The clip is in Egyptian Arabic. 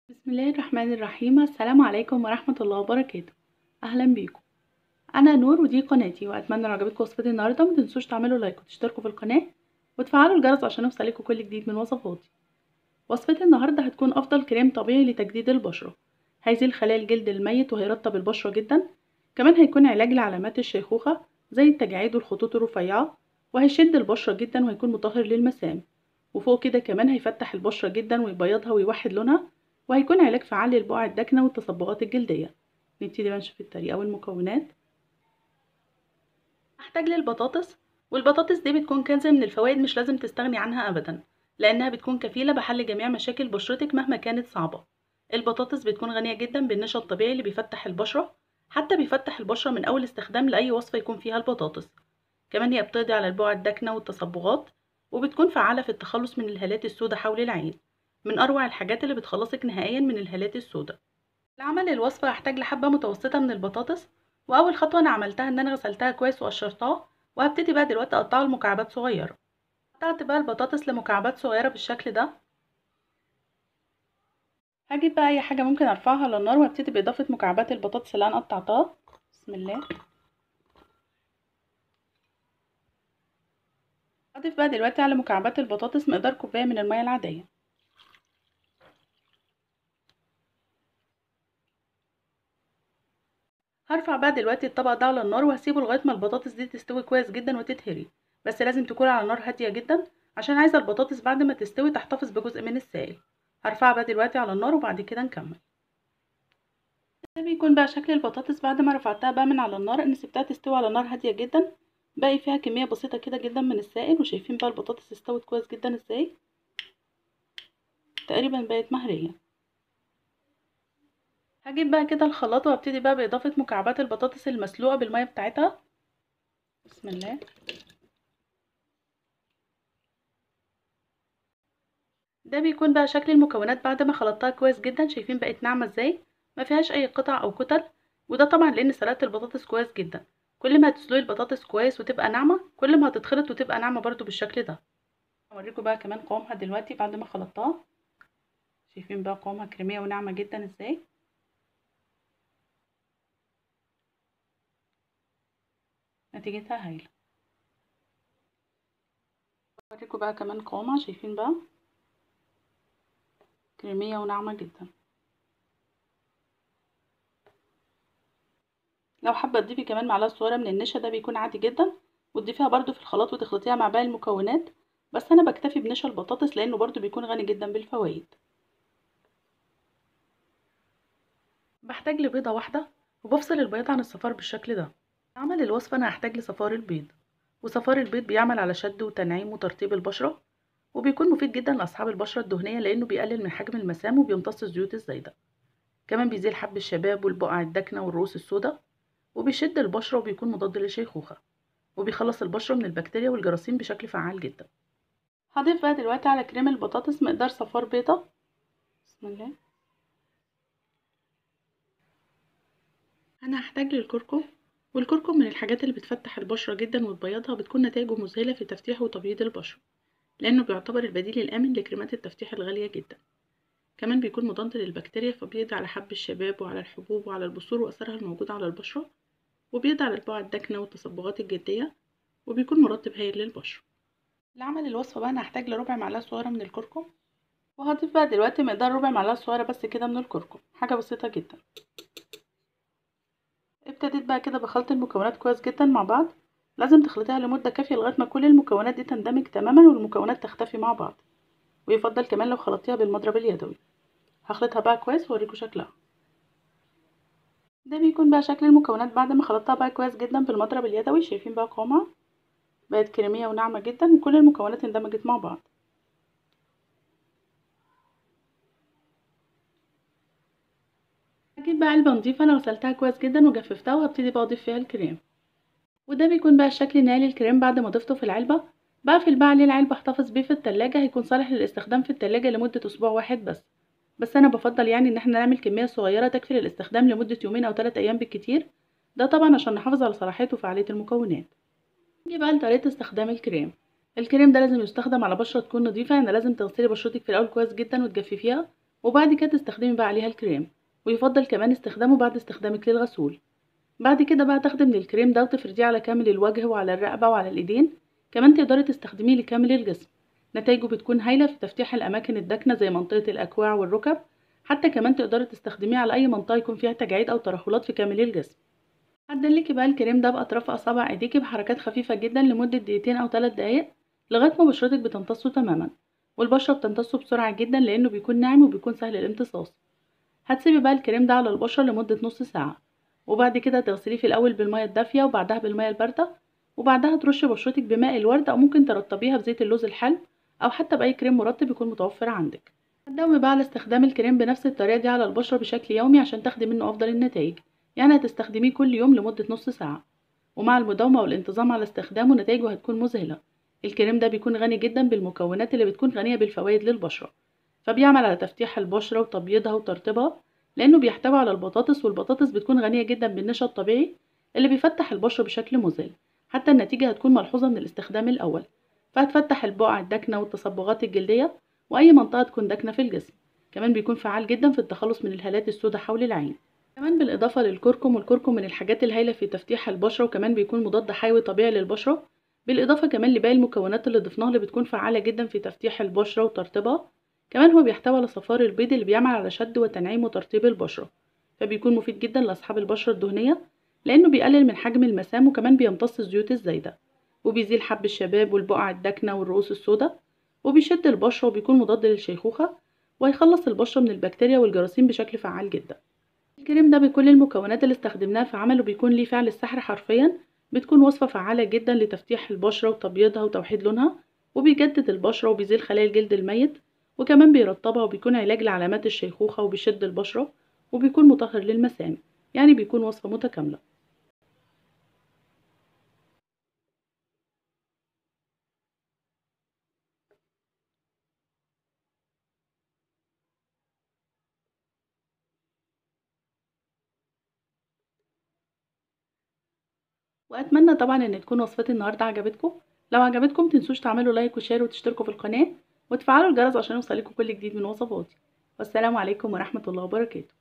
بسم الله الرحمن الرحيم السلام عليكم ورحمة الله وبركاته أهلا بيكم أنا نور ودي قناتي وأتمنى لو عجبتكم وصفتي النهاردة متنسوش تعملوا لايك وتشتركوا في القناة وتفعلوا الجرس عشان يوصلكوا كل جديد من وصفاتي وصفتي النهاردة هتكون أفضل كريم طبيعي لتجديد البشرة هيزيل خلايا الجلد الميت وهيرطب البشرة جدا كمان هيكون علاج لعلامات الشيخوخة زي التجاعيد والخطوط الرفيعة وهيشد البشرة جدا وهيكون مطهر للمسام وفوق كده كمان هيفتح البشرة جدا ويبيضها ويوحد لونها وهيكون علاج فعال للبقع الداكنة والتصبغات الجلدية نبتدي بقى نشوف الطريقة والمكونات هحتاج للبطاطس والبطاطس دي بتكون كنز من الفوائد مش لازم تستغني عنها أبدا لأنها بتكون كفيلة بحل جميع مشاكل بشرتك مهما كانت صعبة البطاطس بتكون غنية جدا بالنشا الطبيعي اللي بيفتح البشرة حتى بيفتح البشرة من أول استخدام لأي وصفة يكون فيها البطاطس كمان هي بتقضي على البقع الداكنة والتصبغات وبتكون فعالة في التخلص من الهالات السوداء حول العين من أروع الحاجات اللي بتخلصك نهائيا من الهالات السوداء لعمل الوصفة هحتاج لحبة متوسطة من البطاطس وأول خطوة أنا عملتها إن أنا غسلتها كويس وقشرتها وهبتدي بقى دلوقتي أقطعها لمكعبات صغيرة قطعت بقى البطاطس لمكعبات صغيرة بالشكل ده هجيب بقى أي حاجة ممكن أرفعها على النار وهبتدي بإضافة مكعبات البطاطس اللي أنا قطعتها بسم الله هضيف بقى دلوقتي على مكعبات البطاطس مقدار كوباية من المية العادية هرفع بقى دلوقتي الطبق ده على النار وهسيبه لغايه ما البطاطس دي تستوي كويس جدا وتتهري بس لازم تكون على نار هاديه جدا عشان عايزه البطاطس بعد ما تستوي تحتفظ بجزء من السائل هرفعها بقى دلوقتي على النار وبعد كده نكمل ده بيكون بقى شكل البطاطس بعد ما رفعتها بقى من على النار ان سبتها تستوي على نار هاديه جدا باقي فيها كميه بسيطه كده جدا من السائل وشايفين بقى البطاطس استوت كويس جدا ازاي تقريبا بقت مهريه هجيب بقى كده الخلاط وابتدي بقى باضافه مكعبات البطاطس المسلوقه بالميه بتاعتها بسم الله ده بيكون بقى شكل المكونات بعد ما خلطتها كويس جدا شايفين بقت ناعمه ازاي ما فيهاش اي قطع او كتل وده طبعا لان سلقت البطاطس كويس جدا كل ما هتسلقي البطاطس كويس وتبقى ناعمه كل ما هتتخلط وتبقى ناعمه برضو بالشكل ده هوريكم بقى كمان قوامها دلوقتي بعد ما خلطتها شايفين بقى قوامها كريميه وناعمه جدا ازاي نتيجتها هايلة اوريكم بقى كمان قوامها شايفين بقى كريمية وناعمة جدا لو حابة تضيفي كمان معلقة صغيرة من النشا ده بيكون عادي جدا وتضيفيها برضو في الخلاط وتخلطيها مع باقي المكونات بس انا بكتفي بنشا البطاطس لانه برضو بيكون غني جدا بالفوائد بحتاج لبيضة واحدة وبفصل البيض عن الصفار بالشكل ده عمل الوصفة أنا هحتاج لصفار البيض وصفار البيض بيعمل على شد وتنعيم وترطيب البشرة وبيكون مفيد جدا لأصحاب البشرة الدهنية لأنه بيقلل من حجم المسام وبيمتص الزيوت الزايدة كمان بيزيل حب الشباب والبقع الداكنة والرؤوس السوداء وبيشد البشرة وبيكون مضاد للشيخوخة وبيخلص البشرة من البكتيريا والجراثيم بشكل فعال جدا هضيف بقى دلوقتي على كريم البطاطس مقدار صفار بيضة بسم الله أنا هحتاج للكركم والكركم من الحاجات اللي بتفتح البشرة جدا وتبيضها بتكون نتائجه مذهلة في تفتيح وتبييض البشرة لأنه بيعتبر البديل الآمن لكريمات التفتيح الغالية جدا كمان بيكون مضاد للبكتيريا فبيقضي على حب الشباب وعلى الحبوب وعلى البثور وأثرها الموجودة على البشرة وبيقضي على البقع الداكنة والتصبغات الجلدية وبيكون مرطب هايل للبشرة لعمل الوصفة بقى أنا هحتاج لربع معلقة صغيرة من الكركم وهضيف بقى دلوقتي مقدار ربع معلقة صغيرة بس كده من الكركم حاجة بسيطة جدا ابتديت بقى كده بخلط المكونات كويس جدا مع بعض لازم تخلطيها لمدة كافية لغاية ما كل المكونات دي تندمج تماما والمكونات تختفي مع بعض ويفضل كمان لو خلطتيها بالمضرب اليدوي هخلطها بقى كويس واوريكم شكلها ده بيكون بقى شكل المكونات بعد ما خلطتها بقى كويس جدا بالمضرب اليدوي شايفين بقى قوامها بقت كريمية وناعمة جدا وكل المكونات اندمجت مع بعض هجيب بقى علبة نضيفة انا غسلتها كويس جدا وجففتها وهبتدي بقى اضيف فيها الكريم وده بيكون بقى الشكل النهائي للكريم بعد ما ضفته في العلبة بقفل بقى عليه العلبة احتفظ بيه في التلاجة هيكون صالح للاستخدام في التلاجة لمدة اسبوع واحد بس بس انا بفضل يعني ان احنا نعمل كمية صغيرة تكفي للاستخدام لمدة يومين او ثلاثة ايام بالكتير ده طبعا عشان نحافظ على صلاحية وفعالية المكونات نيجي بقى لطريقة استخدام الكريم الكريم ده لازم يستخدم على بشرة تكون نظيفة يعني لازم تغسلي بشرتك في الاول كويس جدا وتجففيها وبعد كده تستخدمي بقى عليها الكريم ويفضل كمان استخدامه بعد استخدامك للغسول بعد كده بقى تاخدي من الكريم ده وتفرديه على كامل الوجه وعلى الرقبة وعلى الإيدين كمان تقدري تستخدميه لكامل الجسم نتائجه بتكون هايلة في تفتيح الأماكن الداكنة زي منطقة الأكواع والركب حتى كمان تقدري تستخدميه على أي منطقة يكون فيها تجاعيد أو ترهلات في كامل الجسم هتدلكي بقى الكريم ده بأطراف أصابع إيديكي بحركات خفيفة جدا لمدة دقيقتين أو ثلاث دقايق لغاية ما بشرتك بتمتصه تماما والبشرة بتمتصه بسرعة جدا لأنه بيكون ناعم وبيكون سهل الامتصاص هتسيبي بقى الكريم ده على البشرة لمدة نص ساعة وبعد كده تغسليه في الأول بالمية الدافية وبعدها بالمية الباردة وبعدها ترشي بشرتك بماء الورد أو ممكن ترطبيها بزيت اللوز الحلو أو حتى بأي كريم مرطب يكون متوفر عندك هتداومي بقى على استخدام الكريم بنفس الطريقة دي على البشرة بشكل يومي عشان تاخدي منه أفضل النتائج يعني هتستخدميه كل يوم لمدة نص ساعة ومع المداومة والانتظام على استخدامه نتائجه هتكون مذهلة الكريم ده بيكون غني جدا بالمكونات اللي بتكون غنية بالفوائد للبشرة فبيعمل على تفتيح البشرة وتبييضها وترطيبها لأنه بيحتوي على البطاطس والبطاطس بتكون غنية جدا بالنشا الطبيعي اللي بيفتح البشرة بشكل مذهل حتى النتيجة هتكون ملحوظة من الاستخدام الأول فهتفتح البقع الداكنة والتصبغات الجلدية وأي منطقة تكون داكنة في الجسم كمان بيكون فعال جدا في التخلص من الهالات السوداء حول العين كمان بالإضافة للكركم والكركم من الحاجات الهايلة في تفتيح البشرة وكمان بيكون مضاد حيوي طبيعي للبشرة بالإضافة كمان لباقي المكونات اللي ضفناها اللي بتكون فعالة جدا في تفتيح البشرة وترطيبها كمان هو بيحتوي على صفار البيض اللي بيعمل على شد وتنعيم وترطيب البشرة فبيكون مفيد جدا لأصحاب البشرة الدهنية لأنه بيقلل من حجم المسام وكمان بيمتص الزيوت الزايدة وبيزيل حب الشباب والبقع الداكنة والرؤوس السوداء وبيشد البشرة وبيكون مضاد للشيخوخة وهيخلص البشرة من البكتيريا والجراثيم بشكل فعال جدا الكريم ده بكل المكونات اللي استخدمناها في عمله بيكون ليه فعل السحر حرفيا بتكون وصفة فعالة جدا لتفتيح البشرة وتبييضها وتوحيد لونها وبيجدد البشرة وبيزيل خلايا الجلد الميت وكمان بيرطبها وبيكون علاج لعلامات الشيخوخة وبيشد البشرة وبيكون مطهر للمسام يعني بيكون وصفة متكاملة واتمنى طبعا ان تكون وصفتي النهارده عجبتكم لو عجبتكم متنسوش تعملوا لايك وشير وتشتركوا في القناه وتفعلوا الجرس عشان يوصلكوا كل جديد من وصفاتي والسلام عليكم ورحمه الله وبركاته